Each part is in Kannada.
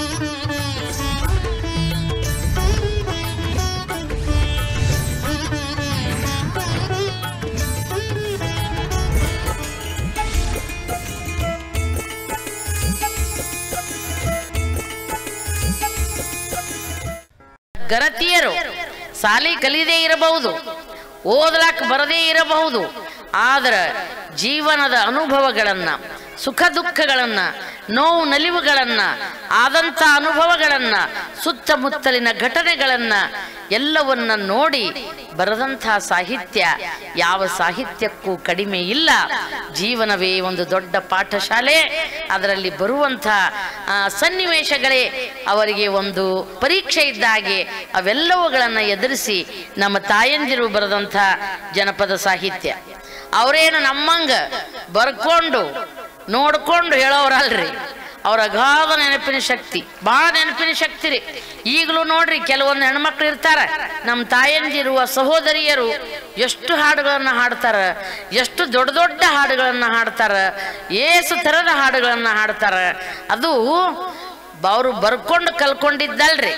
ಗರತಿಯರು ಸಾಲಿ ಕಲಿದೇ ಇರಬಹುದು ಓದಲಾಕ್ ಬರದೇ ಇರಬಹುದು ಆದ್ರೆ ಜೀವನದ ಅನುಭವಗಳನ್ನ ಸುಖ ದುಃಖಗಳನ್ನ ನೋವು ನಲಿವುಗಳನ್ನ ಆದಂಥ ಅನುಭವಗಳನ್ನ ಸುತ್ತಮುತ್ತಲಿನ ಘಟನೆಗಳನ್ನ ಎಲ್ಲವನ್ನ ನೋಡಿ ಬರೆದಂಥ ಸಾಹಿತ್ಯ ಯಾವ ಸಾಹಿತ್ಯಕ್ಕೂ ಕಡಿಮೆ ಇಲ್ಲ ಜೀವನವೇ ಒಂದು ದೊಡ್ಡ ಪಾಠಶಾಲೆ ಅದರಲ್ಲಿ ಬರುವಂಥ ಆ, ಸನ್ನಿವೇಶಗಳೇ ಅವರಿಗೆ ಒಂದು ಪರೀಕ್ಷೆ ಇದ್ದ ಹಾಗೆ ಅವೆಲ್ಲವುಗಳನ್ನು ಎದುರಿಸಿ ನಮ್ಮ ತಾಯಂದಿರು ಬರೆದಂಥ ಜನಪದ ಸಾಹಿತ್ಯ ಅವರೇನು ನಮ್ಮಂಗ ಬರ್ಕೊಂಡು ನೋಡ್ಕೊಂಡು ಹೇಳೋರಲ್ರಿ ಅವ್ರ ಅಗಾಧ ನೆನಪಿನ ಶಕ್ತಿ ಭಾಳ ನೆನಪಿನ ಶಕ್ತಿ ರೀ ಈಗಲೂ ನೋಡ್ರಿ ಕೆಲವೊಂದು ಹೆಣ್ಮಕ್ಳು ಇರ್ತಾರೆ ನಮ್ಮ ತಾಯಂದಿರುವ ಸಹೋದರಿಯರು ಎಷ್ಟು ಹಾಡುಗಳನ್ನು ಹಾಡ್ತಾರ ಎಷ್ಟು ದೊಡ್ಡ ದೊಡ್ಡ ಹಾಡುಗಳನ್ನು ಹಾಡ್ತಾರ ಏಸು ಥರದ ಹಾಡುಗಳನ್ನು ಹಾಡ್ತಾರ ಅದು ಅವರು ಬರ್ಕೊಂಡು ಕಲ್ಕೊಂಡಿದ್ದಲ್ರಿ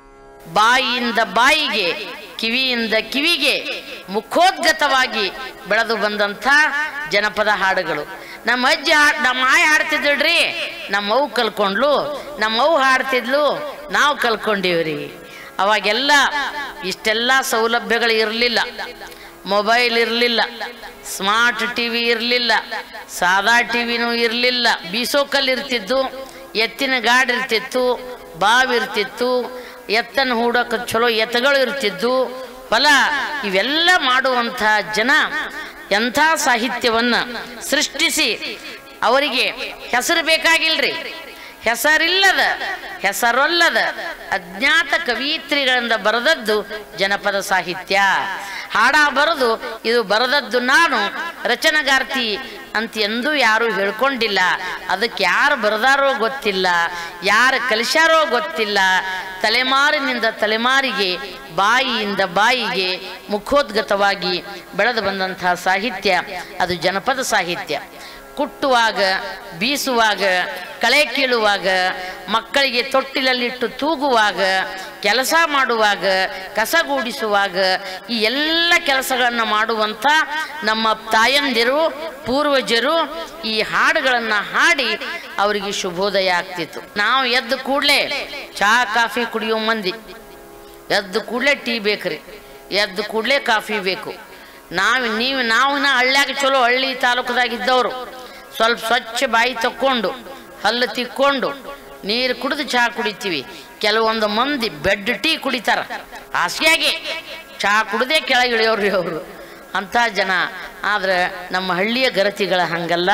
ಬಾಯಿಯಿಂದ ಬಾಯಿಗೆ ಕಿವಿಯಿಂದ ಕಿವಿಗೆ ಮುಖೋದ್ಗತವಾಗಿ ಬೆಳೆದು ಬಂದಂಥ ಜನಪದ ಹಾಡುಗಳು ನಮ್ಮ ಅಜ್ಜಿ ಹಾಡ್ ನಮ್ಮ ಆಯ್ ಹಾಡ್ತಿದ್ಳ್ರಿ ನಮ್ಮ ಅವ್ವ ಕಲ್ಕೊಂಡ್ಲು ನಮ್ಮ ಅವ್ವ ಹಾಡ್ತಿದ್ಲು ನಾವು ಕಲ್ಕೊಂಡಿವ್ರಿ ಅವಾಗೆಲ್ಲ ಇಷ್ಟೆಲ್ಲ ಸೌಲಭ್ಯಗಳು ಇರಲಿಲ್ಲ ಮೊಬೈಲ್ ಇರಲಿಲ್ಲ ಸ್ಮಾರ್ಟ್ ಟಿ ವಿ ಇರಲಿಲ್ಲ ಸಾದಾ ಟಿ ವಿನೂ ಇರಲಿಲ್ಲ ಬೀಸೋಕಲ್ ಇರ್ತಿದ್ದು ಎತ್ತಿನ ಗಾಡಿ ಇರ್ತಿತ್ತು ಬಾವಿ ಇರ್ತಿತ್ತು ಎತ್ತನ್ನು ಹೂಡೋಕೆ ಚಲೋ ಎತ್ತಗಳು ಇರ್ತಿದ್ದು ಫಲ ಇವೆಲ್ಲ ಮಾಡುವಂಥ ಜನ ಎಂಥ ಸಾಹಿತ್ಯವನ್ನ ಸೃಷ್ಟಿಸಿ ಅವರಿಗೆ ಹೆಸರು ಬೇಕಾಗಿಲ್ರಿ ಹೆಸರಿಲ್ಲದ ಹೆಸರೊಲ್ಲದ ಅಜ್ಞಾತ ಕವಿತ್ರಿಗಳಿಂದ ಬರೆದದ್ದು ಜನಪದ ಸಾಹಿತ್ಯ ಹಾಡ ಬರೆದು ಇದು ಬರೆದದ್ದು ನಾನು ರಚನಗಾರ್ತಿ ಅಂತ ಎಂದೂ ಯಾರು ಹೇಳ್ಕೊಂಡಿಲ್ಲ ಅದಕ್ಕೆ ಯಾರು ಬರೆದಾರೋ ಗೊತ್ತಿಲ್ಲ ಯಾರು ಕಲಿಸ್ಯಾರೋ ಗೊತ್ತಿಲ್ಲ ತಲೆಮಾರಿನಿಂದ ತಲೆಮಾರಿಗೆ ಬಾಯಿಯಿಂದ ಬಾಯಿಗೆ ಮುಖೋದ್ಗತವಾಗಿ ಬೆಳೆದು ಬಂದಂತಹ ಸಾಹಿತ್ಯ ಅದು ಜನಪದ ಸಾಹಿತ್ಯ ಕುಟ್ಟುವಾಗ ಬೀಸುವಾಗ ಕಳೆ ಕೀಳುವಾಗ ಮಕ್ಕಳಿಗೆ ತೊಟ್ಟಿಲಲ್ಲಿಟ್ಟು ತೂಗುವಾಗ ಕೆಲಸ ಮಾಡುವಾಗ ಕಸಗೂಡಿಸುವಾಗ ಈ ಎಲ್ಲ ಕೆಲಸಗಳನ್ನು ಮಾಡುವಂಥ ನಮ್ಮ ತಾಯಂದಿರು ಪೂರ್ವಜರು ಈ ಹಾಡುಗಳನ್ನು ಹಾಡಿ ಅವರಿಗೆ ಶುಭೋದಯ ಆಗ್ತಿತ್ತು ನಾವು ಎದ್ದು ಕೂಡಲೇ ಚಹಾ ಕಾಫಿ ಕುಡಿಯೋ ಮಂದಿ ಎದ್ದು ಕೂಡಲೇ ಟೀ ಬೇಕ್ರಿ ಎದ್ದು ಕೂಡಲೇ ಕಾಫಿ ಬೇಕು ನಾವು ನೀವು ನಾವಿನ ಹಳ್ಳ್ಯಾಗ ಚಲೋ ಹಳ್ಳಿ ತಾಲೂಕದಾಗ ಇದ್ದವರು ಸ್ವಲ್ಪ ಸ್ವಚ್ಛ ಬಾಯಿ ತಕ್ಕೊಂಡು ಹಲ್ಲು ತಿಕ್ಕೊಂಡು ನೀರು ಕುಡಿದು ಚಹಾ ಕುಡಿತೀವಿ ಕೆಲವೊಂದು ಮಂದಿ ಬೆಡ್ ಟೀ ಕುಡಿತಾರ ಹಾಸಿಗೆಯಾಗೆ ಚಹಾ ಕುಡದೆ ಕೆಳಗಿಳಿಯೋರು ಅವರು ಅಂಥ ಜನ ಆದ್ರೆ ನಮ್ಮ ಹಳ್ಳಿಯ ಗರತಿಗಳ ಹಂಗಲ್ಲ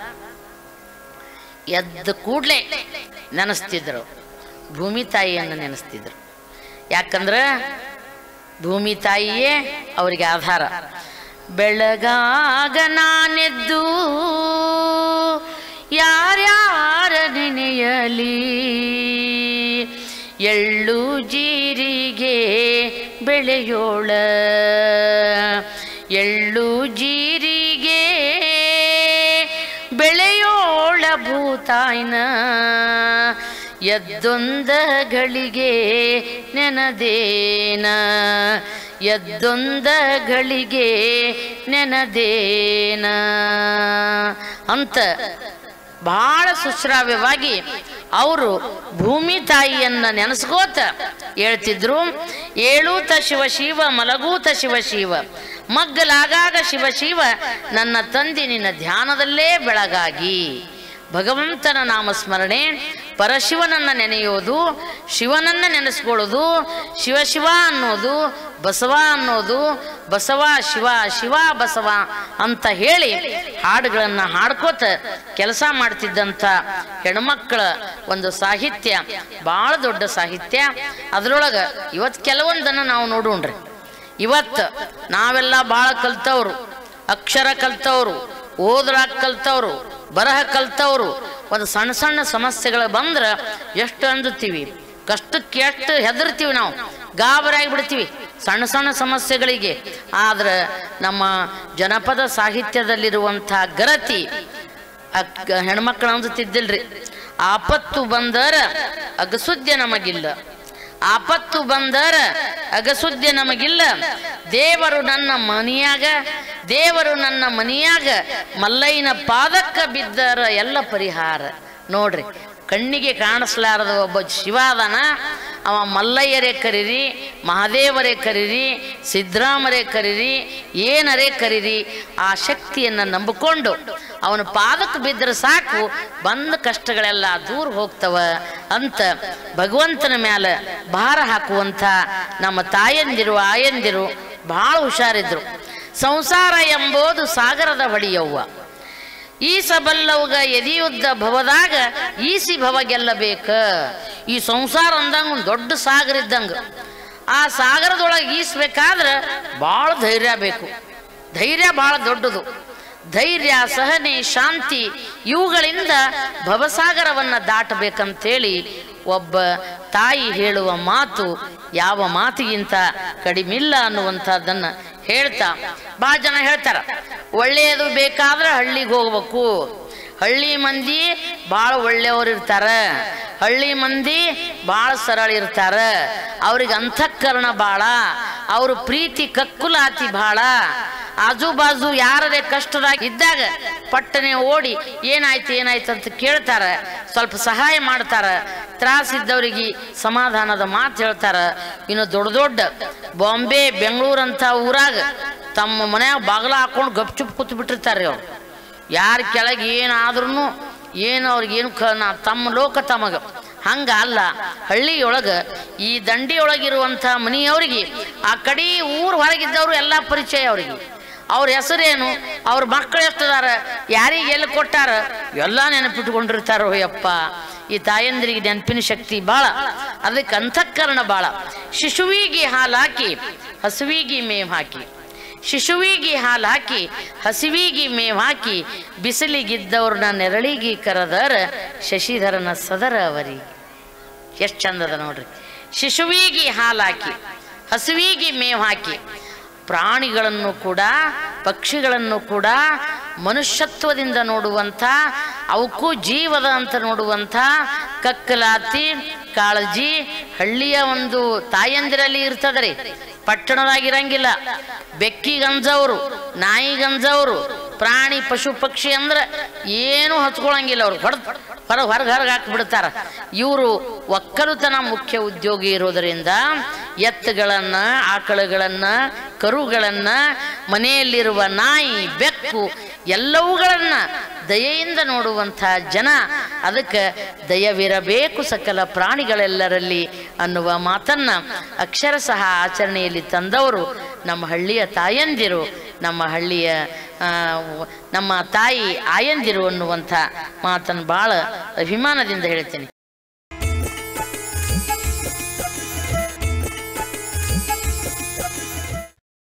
ಎದ್ದ ಕೂಡಲೇ ನೆನೆಸ್ತಿದ್ರು ಭೂಮಿ ತಾಯಿಯನ್ನು ನೆನೆಸ್ತಿದ್ರು ಯಾಕಂದ್ರೆ ಭೂಮಿ ತಾಯಿಯೇ ಅವರಿಗೆ ಆಧಾರ ಬೆಳಗಾಗ ನಾನೆದ್ದು ಯಾರ್ಯಾರ ನೆನೆಯಲಿ ಎಳ್ಳು ಜೀರಿಗೆ ಬೆಳೆಯೋಳ ಎಳ್ಳು ಜೀರಿಗೆ ಬೆಳೆಯೋಳ ಭೂತಾಯ್ನ ಎದ್ದೊಂದ ಗಳಿಗೆ ನೆನದೇನ ಎದ್ದೊಂದ ಗಳಿಗೆ ನೆನದೇನ ಅಂತ ಬಹಳ ಸುಶ್ರಾವ್ಯವಾಗಿ ಅವರು ಭೂಮಿ ತಾಯಿಯನ್ನ ನೆನೆಸ್ಕೋತ ಹೇಳ್ತಿದ್ರು ಏಳೂತ ಶಿವ ಶಿವ ಮಲಗೂತ ಶಿವ ಶಿವ ಮಗ್ಗಲಾಗಾಗ ಶಿವ ಶಿವ ನನ್ನ ತಂದೆ ನಿನ್ನ ಧ್ಯಾನದಲ್ಲೇ ಬೆಳಗಾಗಿ ಭಗವಂತನ ನಾಮಸ್ಮರಣೆ ಪರಶಿವನನ್ನ ನೆನೆಯೋದು ಶಿವನನ್ನ ನೆನೆಸ್ಕೊಳ್ಳೋದು ಶಿವ ಶಿವ ಅನ್ನೋದು ಬಸವ ಅನ್ನೋದು ಬಸವ ಶಿವ ಶಿವ ಬಸವ ಅಂತ ಹೇಳಿ ಹಾಡುಗಳನ್ನು ಹಾಡ್ಕೋತ ಕೆಲಸ ಮಾಡ್ತಿದ್ದಂಥ ಹೆಣ್ಮಕ್ಕಳ ಒಂದು ಸಾಹಿತ್ಯ ಭಾಳ ದೊಡ್ಡ ಸಾಹಿತ್ಯ ಅದರೊಳಗೆ ಇವತ್ತು ಕೆಲವೊಂದನ್ನು ನಾವು ನೋಡೋಣ್ರಿ ಇವತ್ತು ನಾವೆಲ್ಲ ಭಾಳ ಕಲ್ತವ್ರು ಅಕ್ಷರ ಕಲ್ತವ್ರು ಓದ್ರಾಕ್ ಕಲ್ತವ್ರು ಬರಹ ಕಲ್ತವ್ರು ಒಂದು ಸಣ್ಣ ಸಣ್ಣ ಸಮಸ್ಯೆಗಳು ಬಂದ್ರೆ ಎಷ್ಟು ಅಂದುತ್ತೀವಿ ಕಷ್ಟಕ್ಕೆ ಎಷ್ಟು ಹೆದರ್ತೀವಿ ನಾವು ಗಾಬರಾಗಿ ಬಿಡ್ತೀವಿ ಸಣ್ಣ ಸಣ್ಣ ಸಮಸ್ಯೆಗಳಿಗೆ ಆದ್ರೆ ನಮ್ಮ ಜನಪದ ಸಾಹಿತ್ಯದಲ್ಲಿರುವಂಥ ಗರತಿ ಅಕ್ ಹೆಣ್ಮಕ್ಳು ಅಂದುತ್ತಿದ್ದಿಲ್ರಿ ಆಪತ್ತು ಬಂದರ ಅಗಸುದ್ಯ ನಮಗಿಲ್ಲ ಆಪತ್ತು ಬಂದರ ಅಗಸುದ್ಯ ನಮಗಿಲ್ಲ ದೇವರು ನನ್ನ ಮನಿಯಾಗ ದೇವರು ನನ್ನ ಮನಿಯಾಗ ಮಲ್ಲಯ್ಯನ ಪಾದಕ್ಕ ಬಿದ್ದರ ಎಲ್ಲ ಪರಿಹಾರ ನೋಡ್ರಿ ಕಣ್ಣಿಗೆ ಕಾಣಿಸ್ಲಾರದ ಒಬ್ಬ ಶಿವ ಅದಾನ ಅವ ಮಲ್ಲಯ್ಯರೇ ಕರೀರಿ ಮಹಾದೇವರೇ ಕರೀರಿ ಸಿದ್ದರಾಮರೇ ಕರೀರಿ ಏನರೇ ಕರೀರಿ ಆ ಶಕ್ತಿಯನ್ನು ನಂಬಿಕೊಂಡು ಅವನ ಪಾದಕ್ಕೆ ಬಿದ್ದರೆ ಸಾಕು ಬಂದ ಕಷ್ಟಗಳೆಲ್ಲ ದೂರ ಹೋಗ್ತವ ಅಂತ ಭಗವಂತನ ಮ್ಯಾಲ ಭಾರ ಹಾಕುವಂಥ ನಮ್ಮ ತಾಯಂದಿರು ಆಯಂದಿರು ಭಾಳ ಹುಷಾರಿದ್ರು ಸಂಸಾರ ಎಂಬುದು ಸಾಗರದ ಹೊಡಿಯವ್ವ ಈಸಬಲ್ಲವುಗ ಎದಿಯುದ್ದ ಭವದಾಗ ಈಸಿ ಭವ ಗೆಲ್ಲಬೇಕ ಈ ಸಂಸಾರ ಅಂದಂಗ ಒಂದು ದೊಡ್ಡ ಸಾಗರ ಇದ್ದಂಗ ಆ ಸಾಗರದೊಳಗೆ ಈಸ್ಬೇಕಾದ್ರೆ ಭಾಳ ಧೈರ್ಯ ಬೇಕು ಧೈರ್ಯ ಭಾಳ ದೊಡ್ಡದು ಧೈರ್ಯ ಸಹನೆ ಶಾಂತಿ ಇವುಗಳಿಂದ ಭವಸಾಗರವನ್ನು ದಾಟಬೇಕಂತೇಳಿ ಒಬ್ಬ ತಾಯಿ ಹೇಳುವ ಮಾತು ಯಾವ ಮಾತಿಗಿಂತ ಕಡಿಮಿಲ್ಲ ಅನ್ನುವಂಥದ್ದನ್ನು ಹೇಳ್ತಾ ಭಾಳ ಜನ ಹೇಳ್ತಾರ ಒಳ್ಳೆಯದು ಬೇಕಾದ್ರೆ ಹಳ್ಳಿಗೆ ಹೋಗ್ಬೇಕು ಹಳ್ಳಿ ಮಂದಿ ಭಾಳ ಒಳ್ಳೆಯವ್ರು ಇರ್ತಾರ ಹಳ್ಳಿ ಮಂದಿ ಭಾಳ ಸರಳ ಇರ್ತಾರ ಅವ್ರಿಗೆ ಅಂತಃಕರಣ ಭಾಳ ಅವ್ರ ಪ್ರೀತಿ ಕಕ್ಕುಲಾತಿ ಭಾಳ ಆಜು ಬಾಜು ಯಾರದೇ ಕಷ್ಟದಾಗ ಇದ್ದಾಗ ಪಟ್ಟನೆ ಓಡಿ ಏನಾಯ್ತು ಏನಾಯ್ತು ಅಂತ ಕೇಳ್ತಾರ ಸ್ವಲ್ಪ ಸಹಾಯ ಮಾಡ್ತಾರ ತ್ರಾಸಿದ್ದವರಿಗೆ ಸಮಾಧಾನದ ಮಾತು ಹೇಳ್ತಾರ ಇನ್ನು ದೊಡ್ಡ ದೊಡ್ಡ ಬಾಂಬೆ ಬೆಂಗಳೂರಂಥ ಊರಾಗ ತಮ್ಮ ಮನ್ಯಾಗ ಬಾಗಿಲ ಹಾಕೊಂಡು ಗಪ್ಚುಪ್ ಕೂತ್ ಬಿಟ್ಟಿರ್ತಾರೆ ಅವ್ರು ಯಾರ ಕೆಳಗೆ ಏನಾದ್ರೂ ಏನು ಅವ್ರಿಗೇನು ಕ ನಾ ತಮ್ಮ ಲೋಕ ತಮಗ ಹಂಗ ಅಲ್ಲ ಹಳ್ಳಿಯೊಳಗೆ ಈ ದಂಡಿಯೊಳಗಿರುವಂಥ ಮನೆಯವ್ರಿಗೆ ಆ ಕಡೆ ಊರು ಹೊರಗಿದ್ದವರು ಎಲ್ಲ ಪರಿಚಯ ಅವ್ರಿಗೆ ಅವ್ರ ಹೆಸರೇನು ಅವ್ರ ಮಕ್ಕಳು ಎಷ್ಟದಾರ ಯಾರಿಗೆ ಎಲ್ಲಿ ಕೊಟ್ಟಾರ ಎಲ್ಲ ನೆನಪಿಟ್ಕೊಂಡಿರ್ತಾರೋ ಯಪ್ಪ ಈ ತಾಯಂದ್ರಿಗೆ ನೆನಪಿನ ಶಕ್ತಿ ಭಾಳ ಅದಕ್ಕೆ ಅಂತಃಕರಣ ಭಾಳ ಶಿಶುವಿಗೆ ಹಾಲು ಹಾಕಿ ಹಸುವಿಗೆ ಮೇವ್ ಹಾಕಿ ಶಿಶುವಿಗೆ ಹಾಲು ಹಾಕಿ ಹಸಿವಿಗೆ ಮೇವ್ ಹಾಕಿ ಬಿಸಿಲಿಗಿದ್ದವ್ರನ್ನ ನೆರಳಿಗೆ ಕರೆದರ ಶಶಿಧರನ ಸದರ ಅವರಿಗೆ ಎಷ್ಟು ಚಂದದ ನೋಡ್ರಿ ಶಿಶುವಿಗೆ ಹಾಲು ಹಾಕಿ ಹಸುವಿಗೆ ಮೇವ್ ಹಾಕಿ ಪ್ರಾಣಿಗಳನ್ನು ಕೂಡ ಪಕ್ಷಿಗಳನ್ನು ಕೂಡ ಮನುಷ್ಯತ್ವದಿಂದ ನೋಡುವಂಥ ಅವಕ್ಕೂ ಜೀವದ ಅಂತ ನೋಡುವಂಥ ಕಕ್ಕಲಾತಿ ಕಾಳಜಿ ಹಳ್ಳಿಯ ಒಂದು ತಾಯಂದಿರಲ್ಲಿ ಇರ್ತದ್ರಿ ಪಟ್ಟಣದಾಗಿರಂಗಿಲ್ಲ ಬೆಕ್ಕಿಗಂಜವರು ನಾಯಿಗಂಜವರು ಪ್ರಾಣಿ ಪಶು ಪಕ್ಷಿ ಅಂದ್ರೆ ಏನು ಹಚ್ಕೊಳಂಗಿಲ್ಲ ಅವ್ರು ಹೊಡೆದ್ ಹೊರಗೆ ಹೊರಗೆ ಹೊರಗೆ ಹಾಕಿಬಿಡ್ತಾರ ಇವರು ಒಕ್ಕಲುತನ ಮುಖ್ಯ ಉದ್ಯೋಗಿ ಇರೋದರಿಂದ ಎತ್ತುಗಳನ್ನ ಆಕಳುಗಳನ್ನ ಕರುಗಳನ್ನ ಮನೆಯಲ್ಲಿರುವ ನಾಯಿ ಬೆಕ್ಕು ಎಲ್ಲವುಗಳನ್ನ ದಯೆಯಿಂದ ನೋಡುವಂಥ ಜನ ಅದಕ್ಕೆ ದಯವಿರಬೇಕು ಸಕಲ ಪ್ರಾಣಿಗಳೆಲ್ಲರಲ್ಲಿ ಅನ್ನುವ ಮಾತನ್ನ ಅಕ್ಷರಶಃ ಆಚರಣೆಯಲ್ಲಿ ತಂದವರು ನಮ್ಮ ಹಳ್ಳಿಯ ತಾಯಂದಿರು ನಮ್ಮ ಹಳ್ಳಿಯ ಆ, ನಮ್ಮ ತಾಯಿ ಆಯಂದಿರು ಅನ್ನುವಂಥ ಮಾತನ್ನು ಭಾಳ ಅಭಿಮಾನದಿಂದ ಹೇಳ್ತೀನಿ